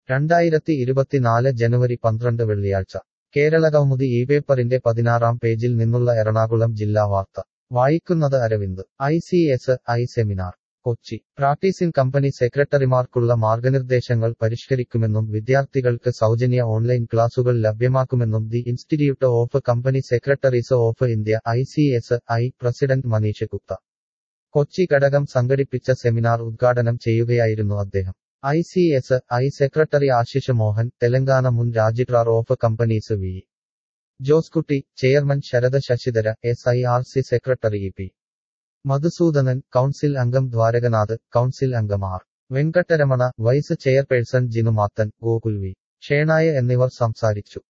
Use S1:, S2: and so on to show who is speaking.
S1: രണ്ടായിരത്തി ഇരുപത്തിനാല് ജനുവരി പന്ത്രണ്ട് വെള്ളിയാഴ്ച കേരളകൗമുദി ഈ പേപ്പറിന്റെ പതിനാറാം പേജിൽ നിന്നുള്ള എറണാകുളം ജില്ലാ വാർത്ത വായിക്കുന്നത് Aravind I C S I seminar Kochi practising company സെക്രട്ടറിമാർക്കുള്ള മാർഗനിർദ്ദേശങ്ങൾ പരിഷ്കരിക്കുമെന്നും വിദ്യാർത്ഥികൾക്ക് സൗജന്യ ഓൺലൈൻ ക്ലാസുകൾ ലഭ്യമാക്കുമെന്നും the institute of company secretaries of India I C S I president Manish Gupta Kochi ഘടകം സംഘടിപ്പിച്ച സെമിനാർ ഉദ്ഘാടനം ചെയ്യുകയായിരുന്നു അദ്ദേഹം I C S I secretary Ashish Mohan Telangana മുൻ registrar of companies V Joskutty chairman Sharada Sasidhara S I R C secretary E P Madhusoodanan council അംഗം ദ്വാരകനാഥ് council അംഗം R Venkataramana vice chairperson Jinu Mathan Gokul V Shenoy എന്നിവർ സംസാരിച്ചു